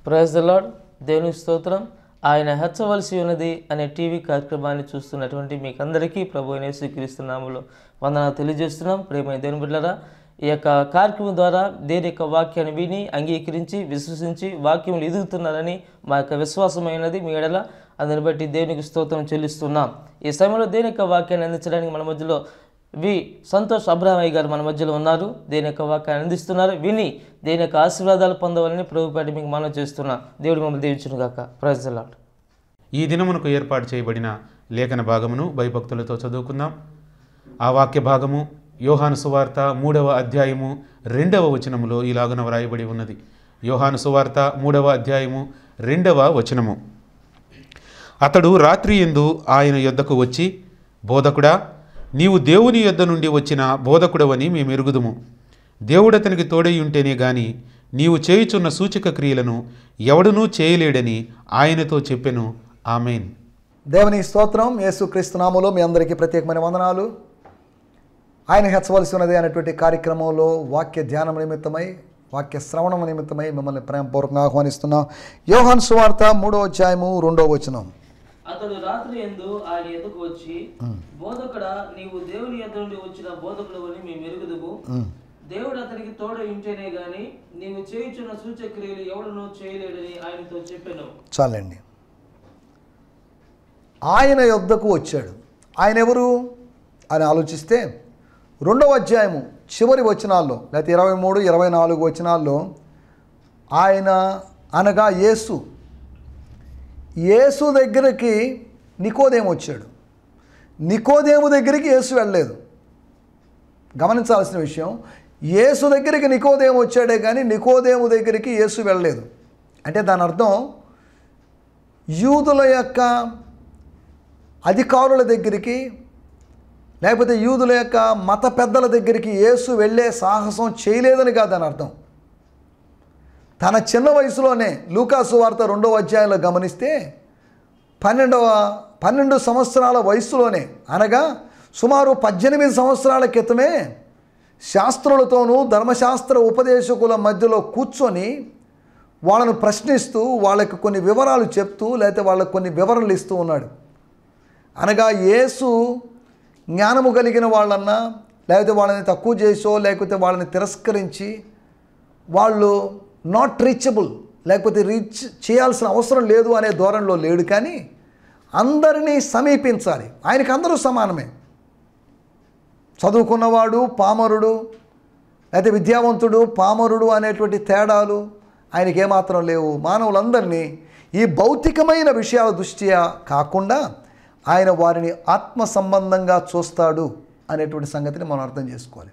Praise the lord దేవుని స్తోత్రం ఆయన హెచ్చవలసి ఉన్నది అనే టీవీ కార్యక్రమాన్ని చూస్తున్నటువంటి మీకు అందరికీ ప్రభు అయిన యేసుక్రీస్తునామములో వందనాలు తెలియజేస్తున్నాం ప్రేమైన దేవుని బిడ్డలారా ఈ యొక్క కార్యక్రమం ద్వారా దేని యొక్క వాక్యాన్ని విని అంగీకరించి విశ్వసించి వాక్యములు ఎదుగుతున్నారని మా యొక్క విశ్వాసమైనది మీ ఎడల అందుని బట్టి దేవునికి స్తోత్రం చెల్లిస్తున్నాం ఈ సమయంలో దేని యొక్క వాక్యాన్ని అందించడానికి మన మధ్యలో వి సంతోష్ అబ్రహమయ్య గారు మన మధ్యలో ఉన్నారు దేని యొక్క వాక్యాన్ని అందిస్తున్నారు విని దేని యొక్క ఆశీర్వాదాలు పొందవాలని ప్రభుపేట మీకు మనం చేస్తున్నా దేవుడు మమ్మల్ని దీవించును గాక ప్రజలాట్ ఈ దినమునకు ఏర్పాటు చేయబడిన లేఖన భాగమును భయభక్తులతో చదువుకుందాం ఆ వాక్య భాగము యోహాను సువార్త మూడవ అధ్యాయము రెండవ వచనములో ఇలాగున వ్రాయబడి ఉన్నది యోహాను సువార్త మూడవ అధ్యాయము రెండవ వచనము అతడు రాత్రి ఎందు ఆయన యొద్దకు వచ్చి బోధకుడా నీవు దేవుని యొద్ద నుండి వచ్చిన బోధకుడవని మేము ఎరుగుదుము దేవుడు అతనికి తోడై ఉంటేనే గాని నీవు చేయుచున్న సూచక క్రియలను ఎవడునూ చేయలేడని ఆయనతో చెప్పెను ఆమెన్ దేవుని స్తోత్రం యేసుక్రీస్తు నామములో మీ అందరికీ ప్రత్యేకమైన వందనాలు ఆయన హెచ్చవలసి ఉన్నది అనేటువంటి కార్యక్రమంలో వాక్య ధ్యానం నిమిత్తమై వాక్య శ్రవణం నిమిత్తమై మిమ్మల్ని ప్రేమపూర్వకంగా ఆహ్వానిస్తున్నాం యోహాన్ సువార్త మూడో అధ్యాయము రెండో వచనం అతడు రాత్రి ఎందు ఆయన ఎదుకు వచ్చి బోధకుడా నీవు దేవుని ఎద్దు నుండి వచ్చిన బోధకుడు అని మేము ఎరుగుదుము దేవుడు అతనికి తోడ ఉంటేనే గాని నీవు చేయుచున్న సూచక్రియలు ఎవడునూ చేయలేడని ఆయనతో చెప్పాను చాలండి ఆయన యొద్దకు వచ్చాడు ఆయన ఎవరు అని ఆలోచిస్తే రెండవ అధ్యాయము చివరి వచనాల్లో లేకపోతే ఇరవై మూడు ఇరవై నాలుగు వచనాల్లో ఆయన అనగా యేసు యేసు దగ్గరికి నికోదేము వచ్చాడు నికోదేము దగ్గరికి యేసు వెళ్ళలేదు గమనించాల్సిన విషయం యేసు దగ్గరికి నికోదేము వచ్చాడే కానీ నికోదేము దగ్గరికి యేసు వెళ్ళలేదు అంటే దాని అర్థం యూదుల యొక్క అధికారుల దగ్గరికి లేకపోతే యూదుల యొక్క మత పెద్దల దగ్గరికి యేసు వెళ్ళే సాహసం చేయలేదని కాదు దాని అర్థం తన చిన్న వయసులోనే లూకాసు వార్త రెండవ అధ్యాయంలో గమనిస్తే పన్నెండవ పన్నెండు సంవత్సరాల వయసులోనే అనగా సుమారు పద్దెనిమిది సంవత్సరాల క్రితమే శాస్త్రులతోనూ ధర్మశాస్త్ర ఉపదేశకుల మధ్యలో కూర్చొని వాళ్ళను ప్రశ్నిస్తూ వాళ్ళకి కొన్ని వివరాలు చెప్తూ లేకపోతే వాళ్ళకి కొన్ని వివరణలు ఇస్తూ ఉన్నాడు అనగా యేసు జ్ఞానము కలిగిన వాళ్ళన్నా లేకపోతే వాళ్ళని తక్కువ చేసో లేకపోతే వాళ్ళని తిరస్కరించి వాళ్ళు నాట్ రీచబుల్ లేకపోతే రీచ్ చేయాల్సిన అవసరం లేదు అనే ధోరణిలో లేడు కానీ అందరినీ సమీపించాలి ఆయనకి అందరూ సమానమే చదువుకున్నవాడు పామరుడు లేకపోతే విద్యావంతుడు పామరుడు అనేటువంటి తేడాలు ఆయనకి ఏమాత్రం లేవు మానవులందరినీ ఈ భౌతికమైన విషయాల దృష్ట్యా కాకుండా ఆయన వారిని ఆత్మ సంబంధంగా చూస్తాడు అనేటువంటి సంగతిని మనం అర్థం చేసుకోవాలి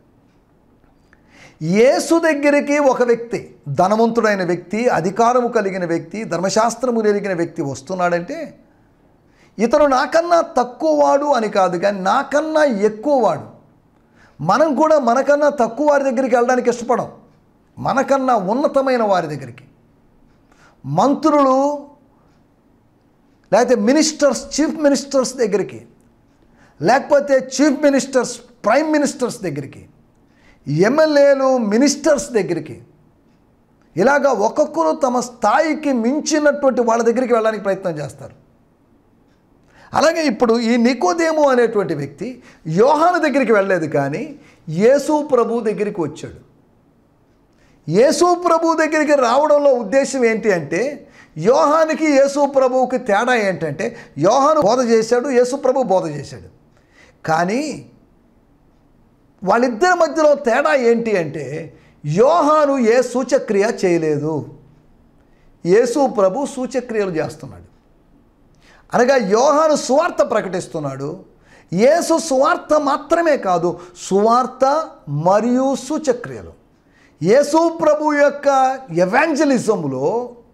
యేసు దగ్గరికి ఒక వ్యక్తి ధనవంతుడైన వ్యక్తి అధికారము కలిగిన వ్యక్తి ధర్మశాస్త్రము ఎరిగిన వ్యక్తి వస్తున్నాడంటే ఇతను నాకన్నా తక్కువవాడు అని కాదు కానీ నాకన్నా ఎక్కువవాడు మనం కూడా మనకన్నా తక్కువ వారి దగ్గరికి వెళ్ళడానికి ఇష్టపడం మనకన్నా ఉన్నతమైన వారి దగ్గరికి మంత్రులు లేకపోతే మినిస్టర్స్ చీఫ్ మినిస్టర్స్ దగ్గరికి లేకపోతే చీఫ్ మినిస్టర్స్ ప్రైమ్ మినిస్టర్స్ దగ్గరికి ఎమ్మెల్యేలు మినిస్టర్స్ దగ్గరికి ఇలాగా ఒక్కొక్కరు తమ స్థాయికి మించినటువంటి వాళ్ళ దగ్గరికి వెళ్ళడానికి ప్రయత్నం చేస్తారు అలాగే ఇప్పుడు ఈ నికోదేము అనేటువంటి వ్యక్తి యోహాను దగ్గరికి వెళ్ళలేదు కానీ యేసు ప్రభు దగ్గరికి వచ్చాడు యేసు ప్రభు దగ్గరికి రావడంలో ఉద్దేశం ఏంటి అంటే యోహానికి యేసు ప్రభువుకి తేడా ఏంటంటే యోహాను బోధ చేశాడు యేసు ప్రభు బోధ చేశాడు కానీ వాళ్ళిద్దరి మధ్యలో తేడా ఏంటి అంటే యోహాను ఏ సూచక్రియ చేయలేదు యేసు ప్రభు సూచక్రియలు చేస్తున్నాడు అనగా యోహాను సువార్త ప్రకటిస్తున్నాడు యేసు సువార్త మాత్రమే కాదు సువార్త మరియు సూచక్రియలు యేసు ప్రభు యొక్క ఎవాంజలిజంలో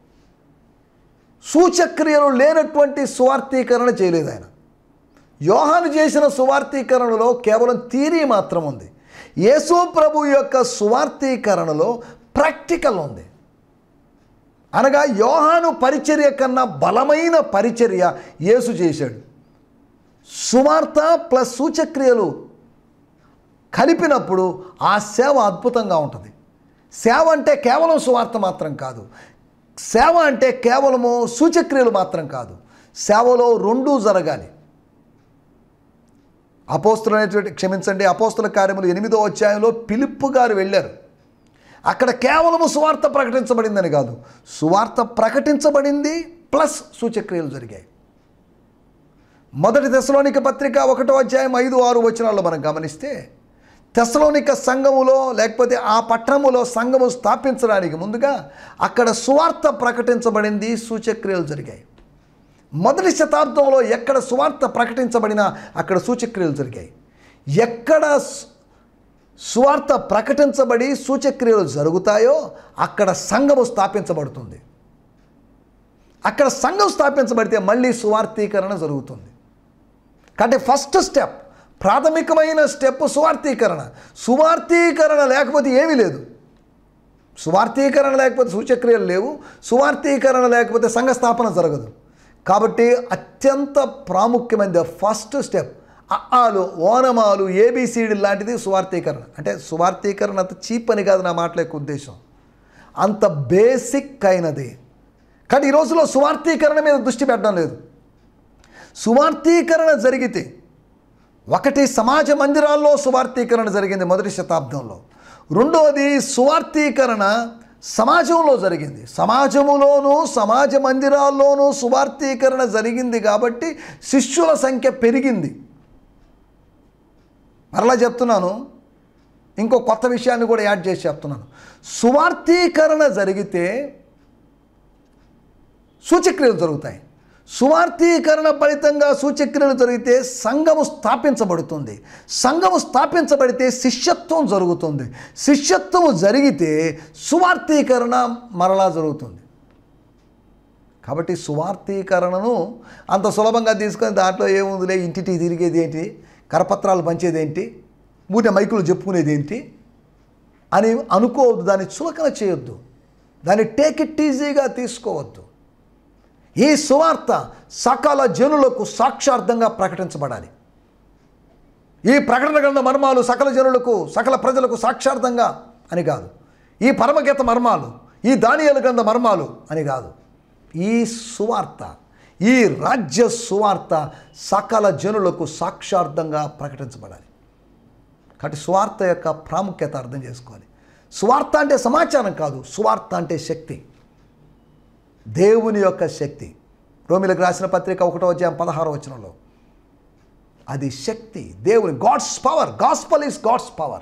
సూచక్రియలు లేనటువంటి సువార్థీకరణ చేయలేదు ఆయన యోహాను చేసిన సువార్థీకరణలో కేవలం థీరీ మాత్రం ఉంది యేసు ప్రభు యొక్క సువార్థీకరణలో ప్రాక్టికల్ ఉంది అనగా యోహాను పరిచర్య కన్నా బలమైన పరిచర్య యేసు చేశాడు సువార్త ప్లస్ సూచక్రియలు కలిపినప్పుడు ఆ సేవ అద్భుతంగా ఉంటుంది సేవ అంటే కేవలం సువార్త మాత్రం కాదు సేవ అంటే కేవలము సూచక్రియలు మాత్రం కాదు సేవలో రెండూ జరగాలి అపోస్తులు అనేటువంటి క్షమించండి అపోస్తుల కార్యములు ఎనిమిదో అధ్యాయంలో పిలుపు గారు వెళ్ళారు అక్కడ కేవలము సువార్త ప్రకటించబడిందని కాదు సువార్త ప్రకటించబడింది ప్లస్ సూచక్రియలు జరిగాయి మొదటి తెసలోనిక పత్రిక ఒకటో అధ్యాయం ఐదు ఆరు వచనాల్లో మనం గమనిస్తే తెసలోనిక సంఘములో లేకపోతే ఆ పట్టణములో సంఘము స్థాపించడానికి ముందుగా అక్కడ సువార్త ప్రకటించబడింది సూచక్రియలు జరిగాయి మొదటి శతాబ్దంలో ఎక్కడ సువార్త ప్రకటించబడినా అక్కడ సూచక్రియలు జరిగాయి ఎక్కడ సు- సువార్త ప్రకటించబడి సూచక్రియలు జరుగుతాయో అక్కడ సంఘము స్థాపించబడుతుంది అక్కడ సంఘం స్థాపించబడితే మళ్ళీ సువార్థీకరణ జరుగుతుంది కాబట్టి ఫస్ట్ స్టెప్ ప్రాథమికమైన స్టెప్ సువార్థీకరణ సువార్థీకరణ లేకపోతే ఏమీ లేదు సువార్థీకరణ లేకపోతే సూచక్రియలు లేవు సువార్థీకరణ లేకపోతే సంఘ స్థాపన జరగదు కాబట్టి అత్యంత ప్రాముఖ్యమైనది ఫస్ట్ స్టెప్ అఆలు ఓనమాలు ఏబిసిడి లాంటిది సువార్థీకరణ అంటే సువార్థీకరణ అంత చీప్ అని కాదు నా మాటల యొక్క ఉద్దేశం అంత బేసిక్ అయినది కానీ ఈ రోజులో సువార్థీకరణ మీద దృష్టి పెట్టడం లేదు సువార్థీకరణ జరిగితే ఒకటి సమాజ మందిరాల్లో సువార్థీకరణ జరిగింది మొదటి శతాబ్దంలో రెండవది సువార్థీకరణ సమాజంలో జరిగింది సమాజములోనూ సమాజ మందిరాల్లోనూ సువార్థీకరణ జరిగింది కాబట్టి శిష్యుల సంఖ్య పెరిగింది మరలా చెప్తున్నాను ఇంకో కొత్త విషయాన్ని కూడా యాడ్ చేసి చెప్తున్నాను సువార్థీకరణ జరిగితే సూచక్రియలు జరుగుతాయి సువార్థీకరణ ఫలితంగా సూచక్రియలు జరిగితే సంఘము స్థాపించబడుతుంది సంఘము స్థాపించబడితే శిష్యత్వం జరుగుతుంది శిష్యత్వము జరిగితే సువార్థీకరణ మరలా జరుగుతుంది కాబట్టి సువార్థీకరణను అంత సులభంగా తీసుకొని దాంట్లో ఏముందిలే ఇంటికి తిరిగేది ఏంటి కరపత్రాలు పంచేది ఏంటి ఊరిన మైకులు చెప్పుకునేది ఏంటి అని అనుకోవద్దు దాన్ని చులకన చేయొద్దు దాన్ని టేక్ ఇట్ ఈజీగా తీసుకోవద్దు ఈ సువార్త సకల జనులకు సాక్షార్థంగా ప్రకటించబడాలి ఈ ప్రకటన గ్రంథ మర్మాలు సకల జనులకు సకల ప్రజలకు సాక్షార్థంగా అని కాదు ఈ పరమగీత మర్మాలు ఈ దానియాల గ్రంథ మర్మాలు అని కాదు ఈ సువార్త ఈ రాజ్య సువార్త సకల జనులకు సాక్షార్థంగా ప్రకటించబడాలి కాబట్టి సువార్త యొక్క ప్రాముఖ్యత అర్థం చేసుకోవాలి సువార్త అంటే సమాచారం కాదు సువార్త అంటే శక్తి దేవుని యొక్క శక్తి రోమిలకు రాసిన పత్రిక ఒకటో అధ్యాయం పదహారో వచనంలో అది శక్తి దేవుని God's power gospel is God's power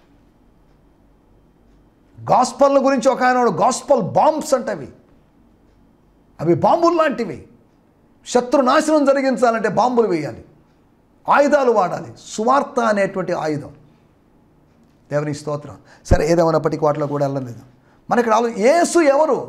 gospel గురించి ఒక ఆయన గాస్పల్ బాంబ్స్ అంటవి అవి బాంబులు లాంటివి శత్రు నాశనం జరిగించాలంటే బాంబులు వేయాలి ఆయుధాలు వాడాలి సువార్త అనేటువంటి ఆయుధం దేవుని స్తోత్రం సరే ఏదేమైనప్పటికీ వాటిలో కూడా వెళ్ళలేదు మనకి రాలు యేసు ఎవరు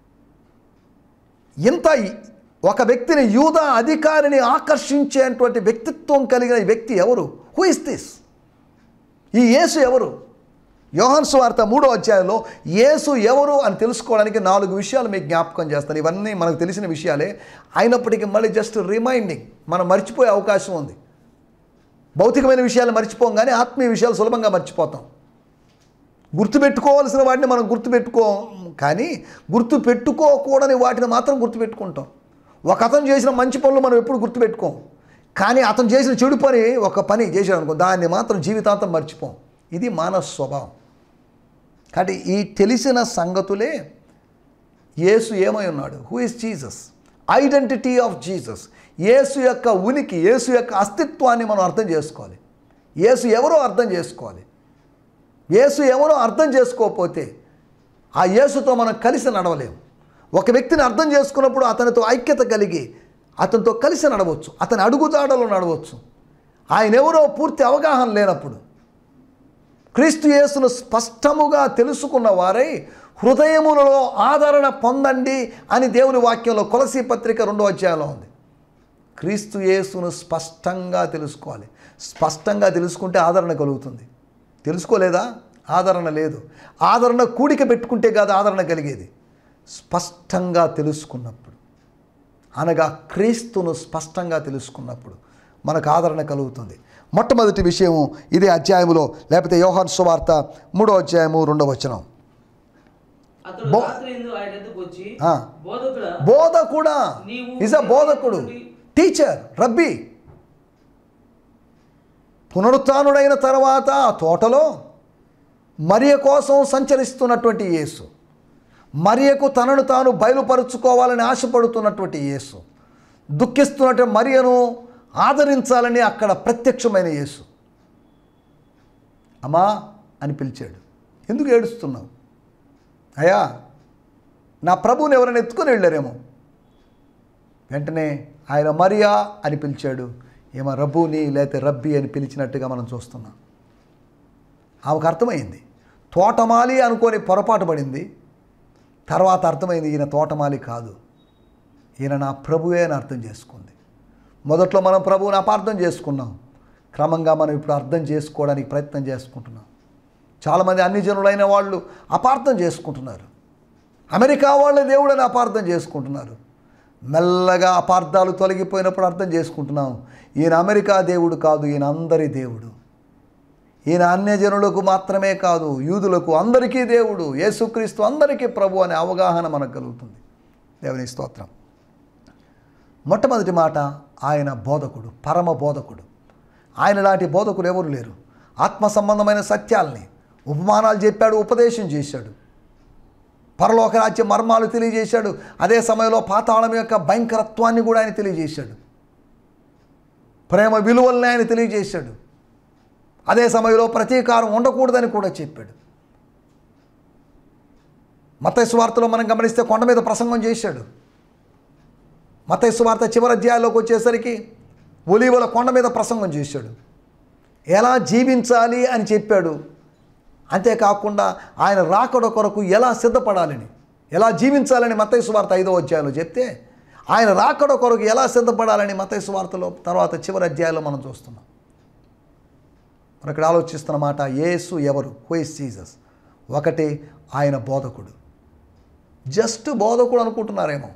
ఇంత ఒక వ్యక్తిని యూదా అధికారిని ఆకర్షించేటువంటి వ్యక్తిత్వం కలిగిన ఈ వ్యక్తి ఎవరు హూ ఇస్ దిస్ ఈ యేసు ఎవరు యోహాన్ సువార్త మూడో అధ్యాయంలో యేసు ఎవరు అని తెలుసుకోవడానికి నాలుగు విషయాలు మీకు జ్ఞాపకం చేస్తాను ఇవన్నీ మనకు తెలిసిన విషయాలే అయినప్పటికీ మళ్ళీ జస్ట్ రిమైండింగ్ మనం మర్చిపోయే అవకాశం ఉంది భౌతికమైన విషయాలు మర్చిపోం కానీ ఆత్మీయ విషయాలు సులభంగా మర్చిపోతాం గుర్తుపెట్టుకోవాల్సిన వాటిని మనం గుర్తుపెట్టుకోం కానీ గుర్తు పెట్టుకోకూడని వాటిని మాత్రం గుర్తుపెట్టుకుంటాం ఒక అతను చేసిన మంచి పనులు మనం ఎప్పుడు గుర్తుపెట్టుకోం కానీ అతను చేసిన చెడు పని ఒక పని చేసాడు అనుకో దాన్ని మాత్రం జీవితాంతం మర్చిపోం ఇది మానవ స్వభావం కాబట్టి ఈ తెలిసిన సంగతులే యేసు ఏమై ఉన్నాడు who is Jesus identity of Jesus Yesu యొక్క ఉనికి యేసు యొక్క అస్తిత్వాన్ని మనం అర్థం చేసుకోవాలి యేసు ఎవరో అర్థం చేసుకోవాలి యేసు ఎవరో అర్థం చేసుకోకపోతే ఆ యేసుతో మనం కలిసి నడవలేము ఒక వ్యక్తిని అర్థం చేసుకున్నప్పుడు అతనితో ఐక్యత కలిగి అతనితో కలిసి నడవచ్చు అతని అడుగుజాడలో నడవచ్చు ఆయన ఎవరో పూర్తి అవగాహన లేనప్పుడు క్రీస్తు యేసును స్పష్టముగా తెలుసుకున్న వారై హృదయములలో ఆదరణ పొందండి అని దేవుని వాక్యంలో కొలసి పత్రిక రెండో అధ్యాయంలో ఉంది క్రీస్తు యేసును స్పష్టంగా తెలుసుకోవాలి స్పష్టంగా తెలుసుకుంటే ఆదరణ కలుగుతుంది తెలుసుకోలేదా ఆదరణ లేదు ఆదరణ కూడిక పెట్టుకుంటే కాదు ఆదరణ కలిగేది స్పష్టంగా తెలుసుకున్నప్పుడు అనగా క్రీస్తును స్పష్టంగా తెలుసుకున్నప్పుడు మనకు ఆదరణ కలుగుతుంది మొట్టమొదటి విషయము ఇదే అధ్యాయములో లేకపోతే యోహాన్ సువార్త మూడో అధ్యాయము రెండో వచనం అతడు బో- రాత్రి ఎందు ఆయన ఎద్దుకు వచ్చి ఆ. బోధకుడా బోధకుడా నీవు ఇస్ అ బోధకుడు టీచర్ రబ్బీ పునరుత్నుడైన తర్వాత ఆ తోటలో మరియ కోసం సంచరిస్తున్నటువంటి యేసు మరియకు తనను తాను బయలుపరుచుకోవాలని ఆశపడుతున్నటువంటి యేసు దుఃఖిస్తున్నటువంటి మరియను ఆదరించాలని అక్కడ ప్రత్యక్షమైన యేసు అమ్మా అని పిలిచాడు ఎందుకు ఏడుస్తున్నావు అయ్యా నా ప్రభువుని ఎవరైనా ఎత్తుకొని వెళ్ళారేమో వెంటనే ఆయన మరియా అని పిలిచాడు ఏమో రబ్బుని లేకపోతే రబ్బీ అని పిలిచినట్టుగా మనం చూస్తున్నాం ఆమెకు అర్థమైంది తోటమాలి అనుకొని పొరపాటు పడింది తర్వాత అర్థమైంది ఈయన తోటమాలి కాదు ఈయన నా ప్రభువే అని అర్థం చేసుకుంది మొదట్లో మనం ప్రభువుని అపార్థం చేసుకున్నాం క్రమంగా మనం ఇప్పుడు అర్థం చేసుకోవడానికి ప్రయత్నం చేసుకుంటున్నాం చాలామంది అన్ని జనులైన వాళ్ళు అపార్థం చేసుకుంటున్నారు అమెరికా వాళ్ళ దేవుడని అపార్థం చేసుకుంటున్నారు మెల్లగా అపార్థాలు తొలగిపోయినప్పుడు అర్థం చేసుకుంటున్నాం ఈయన అమెరికా దేవుడు కాదు ఈయన అందరి దేవుడు ఈయన అన్యజనులకు మాత్రమే కాదు యూదులకు అందరికీ దేవుడు యేసుక్రీస్తు అందరికీ ప్రభు అనే అవగాహన మనకు కలుగుతుంది దేవుని స్తోత్రం మొట్టమొదటి మాట ఆయన బోధకుడు పరమ బోధకుడు ఆయన లాంటి బోధకుడు ఎవరు లేరు ఆత్మ సంబంధమైన సత్యాల్ని ఉపమానాలు చెప్పాడు ఉపదేశం చేశాడు పరలోక రాజ్య మర్మాలు తెలియజేశాడు అదే సమయంలో పాతాళం యొక్క భయంకరత్వాన్ని కూడా ఆయన తెలియజేశాడు ప్రేమ విలువల్ని ఆయన తెలియజేశాడు అదే సమయంలో ప్రతీకారం ఉండకూడదని కూడా చెప్పాడు మతైసు వార్తలో మనం గమనిస్తే కొండ మీద ప్రసంగం చేశాడు మతైసు వార్త చివరి అధ్యాయంలోకి వచ్చేసరికి ఒలీవల కొండ మీద ప్రసంగం చేశాడు ఎలా జీవించాలి అని చెప్పాడు అంతేకాకుండా ఆయన రాకడ కొరకు ఎలా సిద్ధపడాలని ఎలా జీవించాలని మతైసు వార్త ఐదో అధ్యాయంలో చెప్తే ఆయన రాకడ కొరకు ఎలా సిద్ధపడాలని మతైసు వార్తలో తర్వాత చివరి అధ్యాయంలో మనం చూస్తున్నాం మనం ఇక్కడ ఆలోచిస్తున్న మాట యేసు ఎవరు హూ ఇస్ జీసస్ ఒకటి ఆయన బోధకుడు జస్ట్ బోధకుడు అనుకుంటున్నారేమో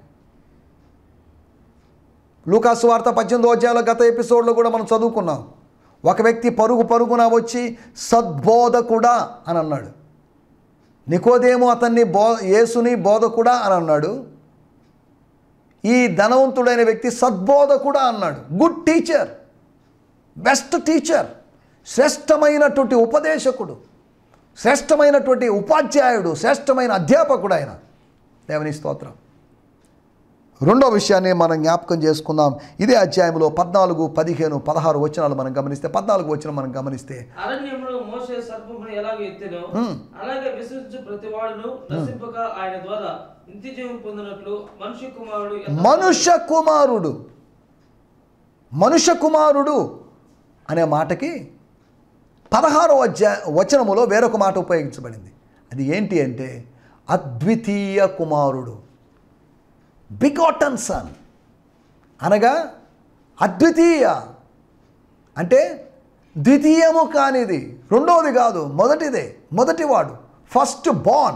లూకాసు వార్త పద్దెనిమిదో అధ్యాయంలో గత ఎపిసోడ్లో కూడా మనం చదువుకున్నాం ఒక వ్యక్తి పరుగు పరుగున వచ్చి సద్బోధకుడా అని అన్నాడు నికోదేమో అతన్ని బో యేసుని బోధకుడా అని అన్నాడు ఈ ధనవంతుడైన వ్యక్తి సద్బోధకుడా అన్నాడు గుడ్ టీచర్ బెస్ట్ టీచర్ శ్రేష్టమైనటువంటి ఉపదేశకుడు శ్రేష్టమైనటువంటి ఉపాధ్యాయుడు శ్రేష్టమైన అధ్యాపకుడు ఆయన దేవుని స్తోత్రం రెండో విషయాన్ని మనం జ్ఞాపకం చేసుకుందాం ఇదే అధ్యాయంలో పద్నాలుగు పదిహేను పదహారు వచనాలు మనం గమనిస్తే పద్నాలుగు వచనం మనం గమనిస్తే అరణ్యంలో మోసే సర్పమును ఎలాగ ఎత్తెనో అలాగే విశ్వసించు ప్రతి వాడును నశింపక ఆయన ద్వారా నిత్య జీవం పొందినట్లు మనిషి కుమారుడు ఎంత- మనుష్య కుమారుడు మనుష్య కుమారుడు అనే మాటకి పదహారో అధ్యాయ వచనములో వేరొక మాట ఉపయోగించబడింది అది ఏంటి అంటే అద్వితీయ కుమారుడు బిగాటన్ సన్ అనగా అద్వితీయ అంటే ద్వితీయము కానిది రెండవది కాదు మొదటిదే మొదటివాడు ఫస్ట్ బాన్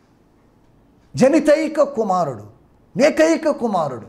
జనితైక కుమారుడు ఏకైక కుమారుడు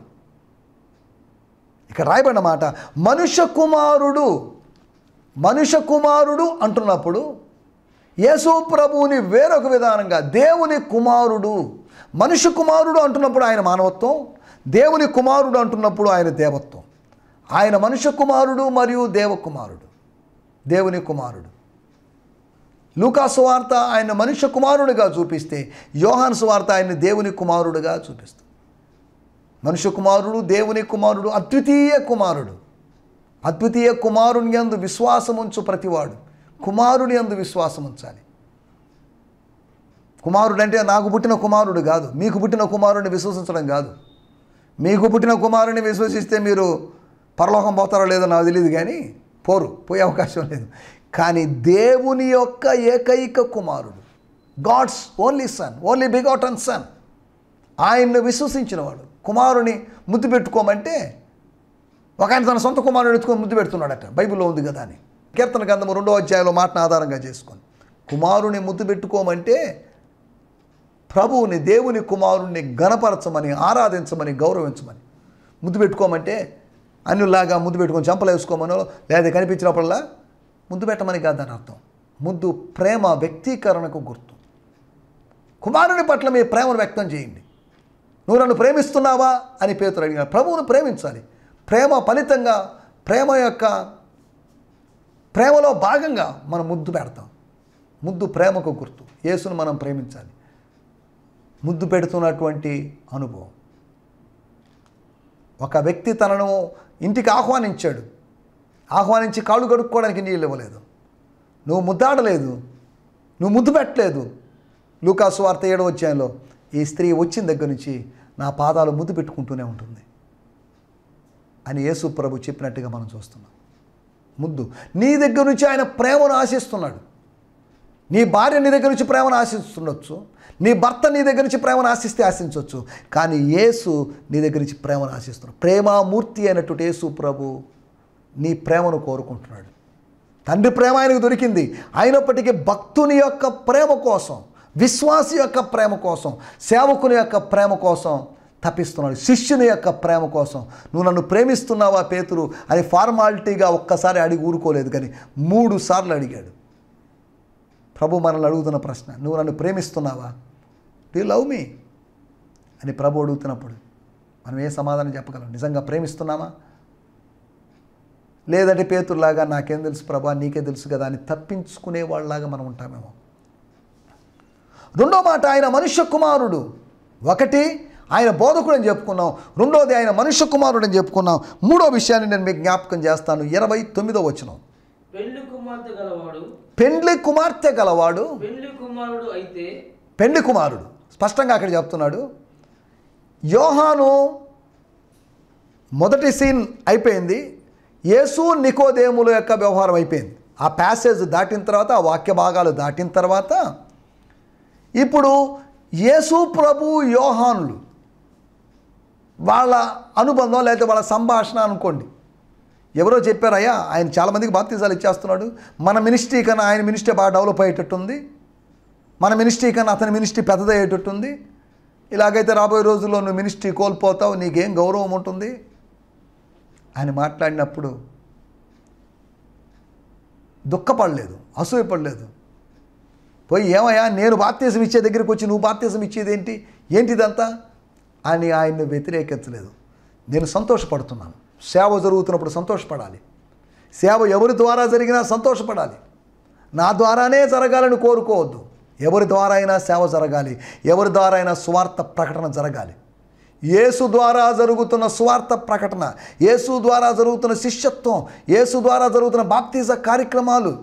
ఇక్కడ రాయబడిన మాట మనుష్య కుమారుడు మనుష్య కుమారుడు అంటున్నప్పుడు యేసు ప్రభువుని వేరొక విధానంగా దేవుని కుమారుడు మనుష్య కుమారుడు అంటున్నప్పుడు ఆయన మానవత్వం దేవుని కుమారుడు అంటున్నప్పుడు ఆయన దేవత్వం ఆయన మనుష్య కుమారుడు మరియు దేవకుమారుడు దేవుని కుమారుడు లూకాసు వార్త ఆయన మనుష్య కుమారుడిగా చూపిస్తే యోహాను సువార్త ఆయన దేవుని కుమారుడుగా చూపిస్తుంది మనుష్య కుమారుడు దేవుని కుమారుడు అద్వితీయ కుమారుడు అద్వితీయ కుమారుని యందు విశ్వాసం ఉంచు ప్రతివాడు కుమారుని యందు విశ్వాసం ఉంచాలి కుమారుడు అంటే నాకు పుట్టిన కుమారుడు కాదు మీకు పుట్టిన కుమారుడిని విశ్వసించడం కాదు మీకు పుట్టిన కుమారుని విశ్వసిస్తే మీరు పరలోకం పోతారో లేదో నాకు తెలియదు కానీ పోరు పోయే అవకాశం లేదు కానీ దేవుని యొక్క ఏకైక కుమారుడు God's only son only begotten son ఆయన్ను విశ్వసించినవాడు కుమారుని ముద్దు పెట్టుకోమంటే ఒక ఆయన తన సొంత కుమారుని ఎత్తుకొని ముద్దు పెడుతున్నాడట బైబిల్లో ఉంది కదా అని కీర్తన గ్రంథము రెండో అధ్యాయంలో మాటను ఆధారంగా చేసుకొని కుమారుని ముద్దు పెట్టుకోమంటే ప్రభువుని దేవుని కుమారుణ్ణి గణపరచమని ఆరాధించమని గౌరవించమని ముద్దు పెట్టుకోమంటే అన్యులాగా ముద్దు పెట్టుకొని చంపలు వేసుకోమనో లేదా కనిపించినప్పుడల్లా ముద్దు పెట్టమని కాదని అర్థం ముద్దు ప్రేమ వ్యక్తీకరణకు గుర్తు కుమారుని పట్ల మీ ప్రేమను వ్యక్తం చేయండి నువ్వు నన్ను ప్రేమిస్తున్నావా అని పేతురు అడిగాడు ప్రభువును ప్రేమించాలి ప్రేమ ఫలితంగా ప్రేమ యొక్క ప్రేమలో భాగంగా మనం ముద్దు పెడతాం ముద్దు ప్రేమకు గుర్తు యేసును మనం ప్రేమించాలి ముద్దు పెడుతున్నటువంటి అనుభవం ఒక వ్యక్తి తనను ఇంటికి ఆహ్వానించాడు ఆహ్వానించి కాళ్ళు కడుక్కోవడానికి నీళ్ళు ఇవ్వలేదు నువ్వు ముద్దాడలేదు నువ్వు ముద్దు పెట్టలేదు లూకాసు వార్త ఏడవ అధ్యాయంలో ఈ స్త్రీ వచ్చిన దగ్గర నుంచి నా పాదాలు ముద్దు పెట్టుకుంటూనే ఉంటుంది అని యేసు ప్రభు చెప్పినట్టుగా మనం చూస్తున్నాం ముద్దు నీ దగ్గర నుంచి ఆయన ప్రేమను ఆశిస్తున్నాడు నీ భార్య నీ దగ్గర నుంచి ప్రేమను ఆశిస్తుండొచ్చు నీ భర్త నీ దగ్గర నుంచి ప్రేమను ఆశిస్తే ఆశించవచ్చు కానీ యేసు నీ దగ్గర నుంచి ప్రేమను ఆశిస్తున్నాడు ప్రేమామూర్తి అయినటువంటి యేసు ప్రభు నీ ప్రేమను కోరుకుంటున్నాడు తండ్రి ప్రేమ ఆయనకు దొరికింది అయినప్పటికీ భక్తుని యొక్క ప్రేమ కోసం విశ్వాసి యొక్క ప్రేమ కోసం సేవకుని యొక్క ప్రేమ కోసం తప్పిస్తున్నాడు శిష్యుని యొక్క ప్రేమ కోసం నువ్వు నన్ను ప్రేమిస్తున్నావా పేతురు అని ఫార్మాలిటీగా ఒక్కసారి అడిగి ఊరుకోలేదు కానీ మూడు సార్లు అడిగాడు ప్రభు మనల్ని అడుగుతున్న ప్రశ్న నువ్వు నన్ను ప్రేమిస్తున్నావా డూ లవ్ మీ అని ప్రభు అడుగుతున్నప్పుడు మనం ఏ సమాధానం చెప్పగలం నిజంగా ప్రేమిస్తున్నామా లేదంటే పేతురులాగా నాకేం తెలుసు ప్రభా నీకే తెలుసు కదా అని తప్పించుకునే వాళ్ళలాగా మనం ఉంటామేమో రెండో మాట ఆయన మనుష్య కుమారుడు ఒకటి ఆయన బోధకుడు అని చెప్పుకున్నాం రెండోది ఆయన మనుష్య కుమారుడు అని చెప్పుకున్నాం మూడో విషయాన్ని నేను మీకు జ్ఞాపకం చేస్తాను ఇరవై తొమ్మిదో వచనం పెళ్లి కుమార్తె గలవాడు పెండ్లి కుమార్తె గలవాడు పెళ్లి కుమారుడు అయితే పెండ్లి కుమారుడు స్పష్టంగా అక్కడ చెప్తున్నాడు యోహాను మొదటి సీన్ అయిపోయింది యేసు నికోదేముల యొక్క వ్యవహారం అయిపోయింది ఆ ప్యాసేజ్ దాటిన తర్వాత ఆ వాక్య భాగాలు దాటిన తర్వాత ఇప్పుడు యేసు ప్రభు యోహానులు వాళ్ళ అనుబంధం లేకపోతే వాళ్ళ సంభాషణ అనుకోండి ఎవరో చెప్పారయ్యా ఆయన చాలామందికి బాప్తీసాలు ఇచ్చేస్తున్నాడు మన మినిస్ట్రీ కన్నా ఆయన మినిస్ట్రీ బాగా డెవలప్ అయ్యేటట్టుంది మన మినిస్ట్రీ కన్నా అతని మినిస్ట్రీ పెద్దదయ్యేటట్టుంది ఇలాగైతే రాబోయే రోజుల్లో నువ్వు మినిస్ట్రీ కోల్పోతావు నీకేం గౌరవం ఉంటుంది ఆయన మాట్లాడినప్పుడు దుఃఖపడలేదు అసూయపడలేదు పోయి ఏమయ్యా నేను బాప్తీసం ఇచ్చే దగ్గరికి వచ్చి నువ్వు బాప్తీసం ఇచ్చేది ఏంటి ఏంటిదంతా అని ఆయన్ని వ్యతిరేకించలేదు నేను సంతోషపడుతున్నాను సేవ జరుగుతున్నప్పుడు సంతోషపడాలి సేవ ఎవరి ద్వారా జరిగినా సంతోషపడాలి నా ద్వారానే జరగాలని కోరుకోవద్దు ఎవరి ద్వారా అయినా సేవ జరగాలి ఎవరి ద్వారా అయినా స్వార్థ ప్రకటన జరగాలి యేసు ద్వారా జరుగుతున్న స్వార్థ ప్రకటన యేసు ద్వారా జరుగుతున్న శిష్యత్వం యేసు ద్వారా జరుగుతున్న బాప్తీజ కార్యక్రమాలు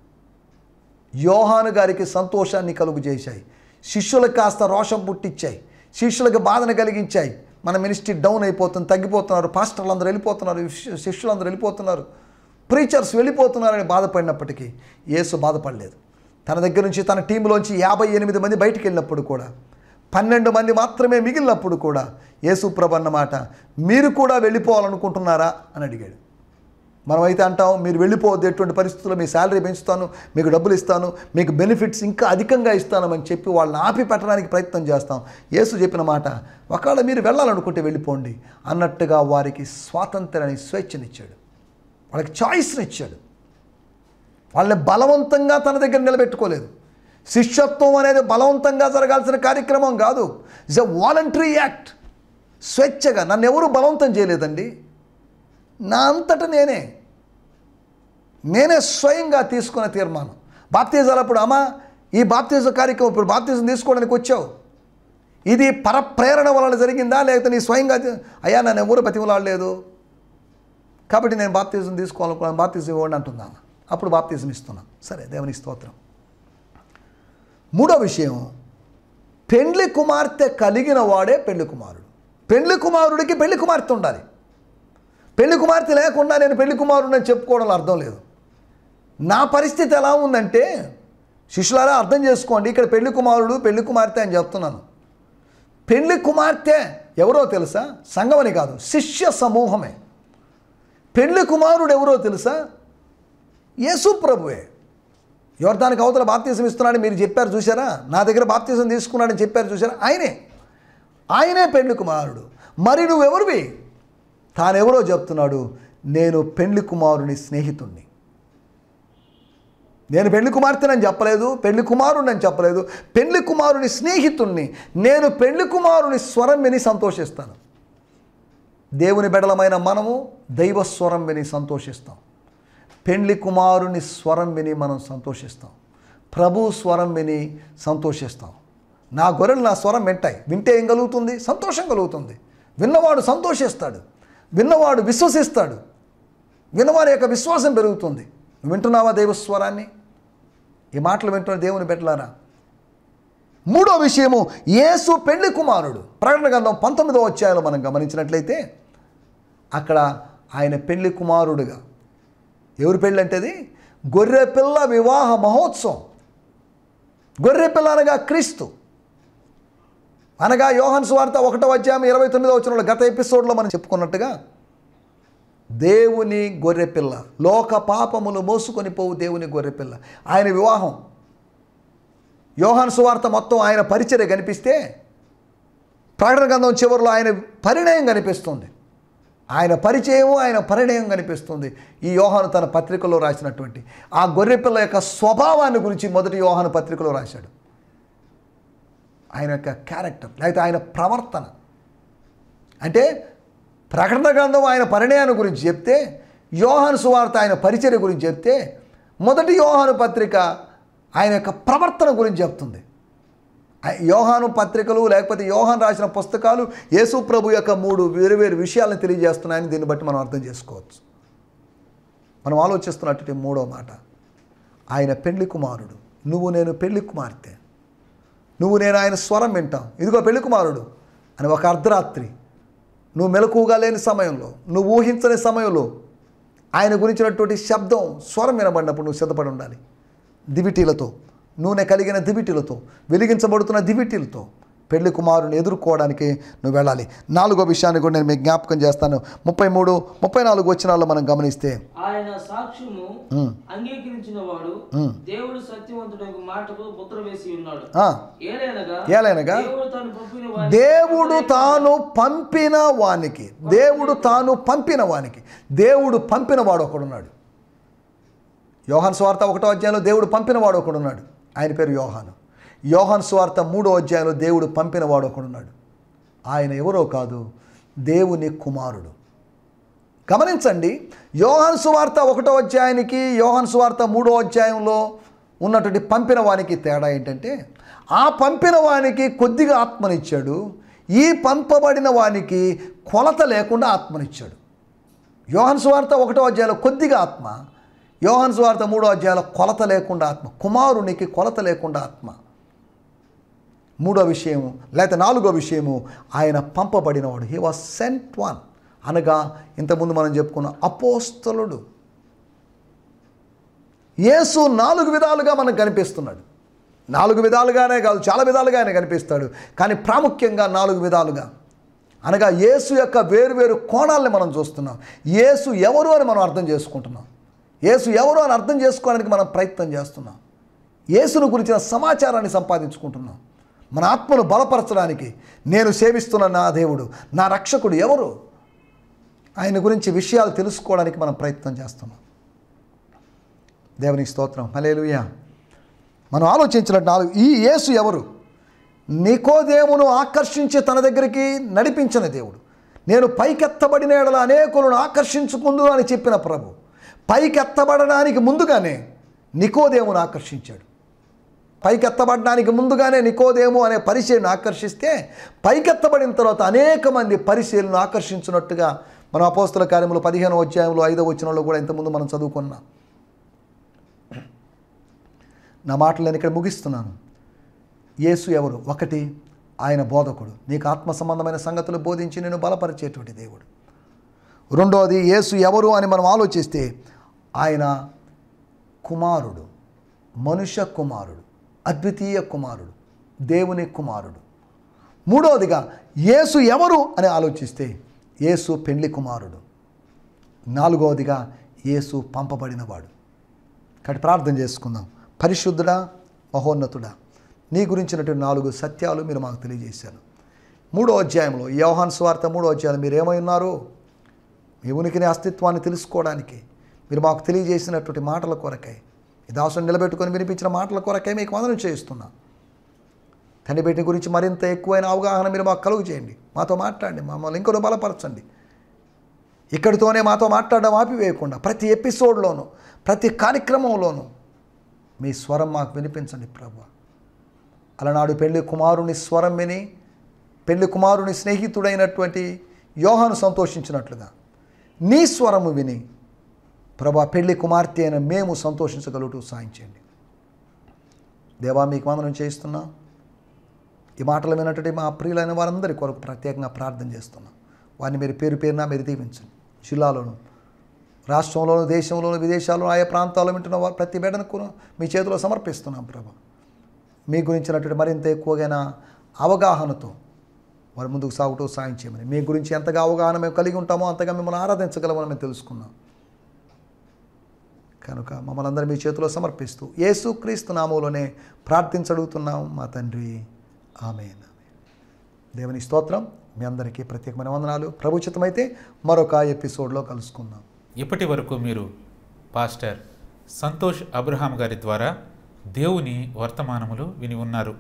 యోహాను గారికి సంతోషాన్ని కలుగు చేశాయి శిష్యులకు కాస్త రోషం పుట్టించాయి శిష్యులకు బాధను కలిగించాయి మన మినిస్ట్రీ డౌన్ అయిపోతుంది తగ్గిపోతున్నారు పాస్టర్లు అందరూ వెళ్ళిపోతున్నారు శిష్యు- శిష్యులందరూ వెళ్ళిపోతున్నారు ప్రీచర్స్ వెళ్ళిపోతున్నారని బాధపడినప్పటికీ యేసు బాధపడలేదు తన దగ్గర నుంచి తన టీంలోంచి యాభై ఎనిమిది మంది బయటికి వెళ్ళినప్పుడు కూడా పన్నెండు మంది మాత్రమే మిగిలినప్పుడు కూడా యేసు ప్రభు అన్నమాట మీరు కూడా వెళ్ళిపోవాలనుకుంటున్నారా అని అడిగాడు మనమైతే అంటాం మీరు వెళ్ళిపోవద్దు ఎటువంటి పరిస్థితుల్లో మీ శాలరీ పెంచుతాను మీకు డబ్బులు ఇస్తాను మీకు బెనిఫిట్స్ ఇంకా అధికంగా ఇస్తానని చెప్పి వాళ్ళని ఆపి పెట్టడానికి ప్రయత్నం చేస్తాం యేసు చెప్పిన మాట ఒకవేళ మీరు వెళ్ళాలనుకుంటే వెళ్ళిపోండి అన్నట్టుగా వారికి స్వాతంత్రాన్ని స్వేచ్ఛనిచ్చాడు వాళ్ళకి చాయిస్ని ఇచ్చాడు వాళ్ళని బలవంతంగా తన దగ్గర నిలబెట్టుకోలేదు శిష్యత్వం అనేది బలవంతంగా జరగాల్సిన కార్యక్రమం కాదు ఇట్స్ ఎ వాలంటరీ యాక్ట్ స్వేచ్ఛగా నన్ను ఎవరు బలవంతం చేయలేదండి నా అంతట నేనే నేనే స్వయంగా తీసుకున్న తీర్మానం బాప్తీజాలు అప్పుడు అమ్మా ఈ బాప్తీజ కార్యక్రమం ఇప్పుడు బాప్తీజం తీసుకోవడానికి వచ్చావు ఇది పరప్రేరణ వలన జరిగిందా లేకపోతే నీ స్వయంగా తీ- అయ్యా నన్ను ఎవరు బతిమలాడలేదు కాబట్టి నేను బాప్తీజం తీసుకోవాలనుకున్నాను బాప్తీజం ఇవ్వండి అంటున్నాను అప్పుడు బాప్తీజం ఇస్తున్నాను సరే దేవుని స్తోత్రం మూడో విషయం పెండ్లి కుమార్తె కలిగిన వాడే పెళ్లి కుమారుడు పెళ్లి కుమారుడికి పెళ్లి కుమార్తె ఉండాలి పెళ్లి కుమార్తె లేకుండా నేను పెళ్లి కుమారుడు అని చెప్పుకోవడంలో అర్థం లేదు నా పరిస్థితి ఎలా ఉందంటే శిష్యులారా అర్థం చేసుకోండి ఇక్కడ పెళ్లి కుమారుడు పెళ్లి కుమార్తె అని చెప్తున్నాను పెళ్లి కుమార్తె ఎవరో తెలుసా సంగమని కాదు శిష్య సమూహమే పెళ్లి కుమారుడు ఎవరో తెలుసా యేసు ప్రభువే యోర్దానికి అవతల బాప్తీసం ఇస్తున్నాడని మీరు చెప్పారు చూసారా నా దగ్గర బాప్తీసం తీసుకున్నాడని చెప్పారు చూసారా ఆయనే ఆయనే పెళ్లి కుమారుడు మరి నువ్వెవరివి తానెవరో చెప్తున్నాడు నేను పెళ్లి కుమారుని స్నేహితుణ్ణి నేను పెళ్లి కుమార్తెనని చెప్పలేదు పెళ్లి కుమారుని అని చెప్పలేదు పెళ్లి కుమారుని స్నేహితుణ్ణి నేను పెళ్లి కుమారుని స్వరం విని సంతోషిస్తాను దేవుని బెడలమైన మనము దైవ స్వరం విని సంతోషిస్తాం పెండ్లి కుమారుని స్వరం విని మనం సంతోషిస్తాం ప్రభు స్వరం విని సంతోషిస్తాం నా గొర్రెలు నా స్వరం వింటాయి వింటే ఏం కలుగుతుంది సంతోషం కలుగుతుంది విన్నవాడు సంతోషిస్తాడు విన్నవాడు విశ్వసిస్తాడు విన్నవాడి యొక్క విశ్వాసం పెరుగుతుంది నువ్వు వింటున్నావా దైవ స్వరాన్ని ఈ మాటలు వింటున్న దేవుని పెట్టలారా మూడో విషయము యేసు పెళ్లి కుమారుడు ప్రకటన గ్రంథం పంతొమ్మిదో అధ్యాయంలో మనం గమనించినట్లయితే అక్కడ ఆయన పెళ్లి కుమారుడుగా ఎవరి పెళ్ళి అంటే అది గొర్రె పిల్ల వివాహ మహోత్సవం గొర్రె పిల్ల అనగా క్రీస్తు అనగా యోహన్ స్వార్త ఒకటో అధ్యాయం ఇరవై తొమ్మిదో వచ్చిన గత ఎపిసోడ్లో మనం చెప్పుకున్నట్టుగా దేవుని గొర్రెపిల్ల లోక పాపములు మోసుకొని పోవు దేవుని గొర్రెపిల్ల ఆయన వివాహం యోహాన్ సువార్త మొత్తం ఆయన పరిచర్య కనిపిస్తే ప్రకటన గ్రంథం చివరిలో ఆయన పరిణయం కనిపిస్తుంది ఆయన పరిచయం ఆయన పరిణయం కనిపిస్తుంది ఈ యోహాను తన పత్రికలో రాసినటువంటి ఆ గొర్రెపిల్ల యొక్క స్వభావాన్ని గురించి మొదటి యోహాను పత్రికలో రాశాడు ఆయన యొక్క క్యారెక్టర్ లేకపోతే ఆయన ప్రవర్తన అంటే ప్రకటన గ్రంథం ఆయన పరిణయాన్ని గురించి చెప్తే యోహాను సువార్త ఆయన పరిచర్య గురించి చెప్తే మొదటి యోహాను పత్రిక ఆయన యొక్క ప్రవర్తన గురించి చెప్తుంది ఆ- యోహాను పత్రికలు లేకపోతే యోహాన్ రాసిన పుస్తకాలు యేసు ప్రభు యొక్క మూడు వేరు వేరు విషయాలను తెలియజేస్తున్నాయని దీన్ని బట్టి మనం అర్థం చేసుకోవచ్చు మనం ఆలోచిస్తున్నటువంటి మూడో మాట ఆయన పెళ్లి కుమారుడు నువ్వు నేను పెళ్లి కుమార్తె నువ్వు నేను ఆయన స్వరం వింటాం ఇదిగో పెళ్లి కుమారుడు అని ఒక అర్ధరాత్రి నువ్వు మెలకువగా లేని సమయంలో నువ్వు ఊహించని సమయంలో ఆయన గురించినటువంటి శబ్దం స్వరం వినబడినప్పుడు నువ్వు సిద్ధపడి ఉండాలి దివిటీలతో నూనె కలిగిన దివిటీలతో వెలిగించబడుతున్న దివిటీలతో పెళ్లి కుమారుని ఎదుర్కోవడానికి నువ్వు వెళ్ళాలి నాలుగో విషయాన్ని కూడా నేను మీకు జ్ఞాపకం చేస్తాను ముప్పై మూడు ముప్పై నాలుగు వచ్చినాల్లో మనం గమనిస్తే ఆయన సాక్ష్యము అంగీకరించిన వాడు దేవుడు సత్యవంతుడకు మాటకు ముద్ర వేసి ఉన్నాడు ఆ, ఏలైనగా ఏలైనగా దేవుడు తాను పంపిన వాని దేవుడు తాను పంపిన వానికి దేవుడు తాను పంపిన వానికి దేవుడు పంపిన వాడు ఒకడున్నాడు యోహాన్ స్వార్థ ఒకటో అధ్యాయంలో దేవుడు పంపిన వాడు ఒకడున్నాడు ఆయన పేరు యోహాను యోహాన్ స్వార్థ మూడో అధ్యాయంలో దేవుడు పంపిన వాడు ఒకడున్నాడు ఆయన ఎవరో కాదు దేవుని కుమారుడు గమనించండి యోహాన్ సువార్త ఒకటో అధ్యాయానికి యోహాన్ సువార్త మూడో అధ్యాయంలో ఉన్నటువంటి పంపిన వానికి తేడా ఏంటంటే ఆ పంపిన వానికి కొద్దిగా ఆత్మనిచ్చాడు ఈ పంపబడిన వానికి కొలత లేకుండా ఆత్మనిచ్చాడు యోహాన్ సువార్త ఒకటో అధ్యాయంలో కొద్దిగా ఆత్మ యోహాన్ సువార్త మూడో అధ్యాయంలో కొలత లేకుండా ఆత్మ కుమారునికి కొలత లేకుండా ఆత్మ మూడో విషయము లేకపోతే నాలుగో విషయము ఆయన పంపబడినవాడు హీ వాజ్ సెంట్ వన్ అనగా ఇంతకుముందు మనం చెప్పుకున్న అపోస్తలుడు యేసు నాలుగు విధాలుగా మనకు కనిపిస్తున్నాడు నాలుగు విధాలుగానే కాదు చాలా విధాలుగా ఆయన కనిపిస్తాడు కానీ ప్రాముఖ్యంగా నాలుగు విధాలుగా అనగా యేసు యొక్క వేరువేరు కోణాలని మనం చూస్తున్నాం యేసు ఎవరు అని మనం అర్థం చేసుకుంటున్నాం యేసు ఎవరు అని అర్థం చేసుకోవడానికి మనం ప్రయత్నం చేస్తున్నాం యేసును గురించిన సమాచారాన్ని సంపాదించుకుంటున్నాం మన ఆత్మను బలపరచడానికి నేను సేవిస్తున్న నా దేవుడు నా రక్షకుడు ఎవరు ఆయన గురించి విషయాలు తెలుసుకోవడానికి మనం ప్రయత్నం చేస్తున్నాం దేవునికి స్తోత్రం హలేలుయా మనం ఆలోచించినట్టు నాలుగు ఈ యేసు ఎవరు నికోదేమును ఆకర్షించి తన దగ్గరికి నడిపించిన దేవుడు నేను పైకెత్తబడిన ఎడల అనేకులను ఆకర్షించుకుందు అని చెప్పిన ప్రభు పైకెత్తబడడానికి ముందుగానే నికోదేమును ఆకర్షించాడు పైకెత్తబడడానికి ముందుగానే నికోదేము అనే పరిచయను ఆకర్షిస్తే పైకెత్తబడిన తర్వాత అనేక మంది పరిశీలను ఆకర్షించినట్టుగా మన అపోస్తుల కార్యములు పదిహేను అధ్యాయంలో ఐదో వచ్చినలో కూడా ఇంతకుముందు మనం చదువుకున్నాం నా మాటలు నేను ఇక్కడ ముగిస్తున్నాను యేసు ఎవరు ఒకటి ఆయన బోధకుడు నీకు ఆత్మ సంబంధమైన సంగతులు బోధించి నేను బలపరిచేటువంటి దేవుడు రెండోది యేసు ఎవరు అని మనం ఆలోచిస్తే ఆయన కుమారుడు మనుష్య కుమారుడు అద్వితీయ కుమారుడు దేవుని కుమారుడు మూడవదిగా యేసు ఎవరు అని ఆలోచిస్తే యేసు పెండ్లి కుమారుడు నాలుగవదిగా యేసు పంపబడినవాడు కాబట్టి ప్రార్థన చేసుకుందాం పరిశుద్ధుడా మహోన్నతుడా నీ గురించినటువంటి నాలుగు సత్యాలు మీరు మాకు తెలియజేశారు మూడో అధ్యాయంలో యోహాన్ స్వార్థ మూడో అధ్యాయం మీరు ఏమై ఉన్నారో మీ ఉనికిని అస్తిత్వాన్ని తెలుసుకోవడానికి మీరు మాకు తెలియజేసినటువంటి మాటల కొరకై ఈ దాసుని నిలబెట్టుకొని వినిపించిన మాటల కొరకే మీకు వందనం చేయిస్తున్నా తండ్రి బిడ్డ గురించి మరింత ఎక్కువైన అవగాహన మీరు మాకు కలుగు చేయండి మాతో మాట్లాడండి మమ్మల్ని ఇంకొక బలపరచండి ఇక్కడితోనే మాతో మాట్లాడడం ఆపివేయకుండా ప్రతి ఎపిసోడ్లోనూ ప్రతి కార్యక్రమంలోనూ మీ స్వరం మాకు వినిపించండి ప్రభు అలనాడు పెళ్లి కుమారుని స్వరం విని పెళ్లి కుమారుని స్నేహితుడైనటువంటి యోహాను సంతోషించినట్లుగా నీ స్వరము విని ప్రభా పెళ్లి కుమార్తె అయిన మేము సంతోషించగలుగుతూ సాయం చేయండి దేవా మీకు వందనం చేయిస్తున్నాం ఈ మాటలు విన్నటువంటి మా ప్రియులైన వారందరి కొరకు ప్రత్యేకంగా ప్రార్థన చేస్తున్నాం వారిని మీరు పేరు పేరున మీరు దీవించండి జిల్లాలోను రాష్ట్రంలోను దేశంలోను విదేశాల్లో ఆయా ప్రాంతాల్లో వింటున్న వారు ప్రతి బిడ్డను మీ చేతిలో సమర్పిస్తున్నాం ప్రభా మీ గురించినటువంటి మరింత ఎక్కువగా అవగాహనతో వారి ముందుకు సాగుతూ సాయం చేయమని మీ గురించి ఎంతగా అవగాహన మేము కలిగి ఉంటామో అంతగా మిమ్మల్ని ఆరాధించగలమని మేము తెలుసుకున్నాం కనుక మమ్మల్ని అందరూ మీ చేతిలో సమర్పిస్తూ యేసుక్రీస్తు నామంలోనే ప్రార్థించడుగుతున్నాం మా తండ్రి ఆమెన్ దేవుని స్తోత్రం మీ అందరికీ ప్రత్యేకమైన వందనాలు ప్రభుచితమైతే మరొక ఎపిసోడ్లో కలుసుకుందాం ఇప్పటి వరకు మీరు పాస్టర్ సంతోష్ అబ్రహాం గారి ద్వారా దేవుని వర్తమానములు విని ఉన్నారు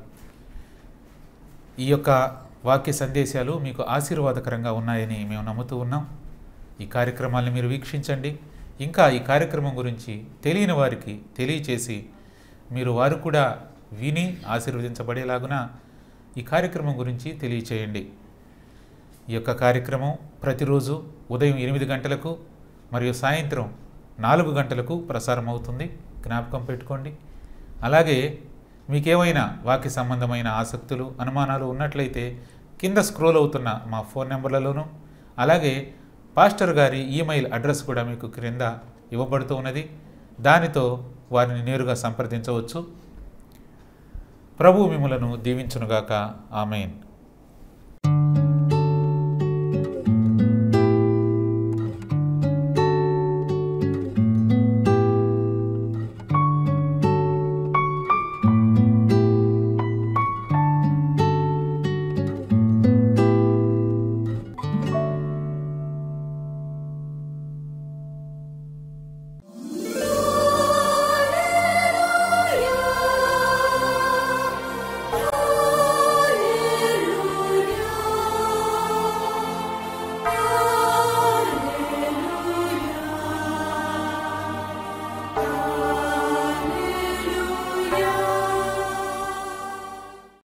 ఈ యొక్క వాక్య సందేశాలు మీకు ఆశీర్వాదకరంగా ఉన్నాయని మేము నమ్ముతూ ఉన్నాం ఈ కార్యక్రమాలను మీరు వీక్షించండి ఇంకా ఈ కార్యక్రమం గురించి తెలియని వారికి తెలియచేసి మీరు వారు కూడా విని ఆశీర్వదించబడేలాగున ఈ కార్యక్రమం గురించి తెలియచేయండి ఈ యొక్క కార్యక్రమం ప్రతిరోజు ఉదయం ఎనిమిది గంటలకు మరియు సాయంత్రం నాలుగు గంటలకు ప్రసారం అవుతుంది జ్ఞాపకం పెట్టుకోండి అలాగే మీకేమైనా వాక్య సంబంధమైన ఆసక్తులు అనుమానాలు ఉన్నట్లయితే కింద స్క్రోల్ అవుతున్న మా ఫోన్ నెంబర్లలోనూ అలాగే పాస్టర్ గారి ఈమెయిల్ అడ్రస్ కూడా మీకు క్రింద ఇవ్వబడుతూ ఉన్నది దానితో వారిని నేరుగా సంప్రదించవచ్చు ప్రభు మిమ్మలను దీవించునుగాక ఆమెన్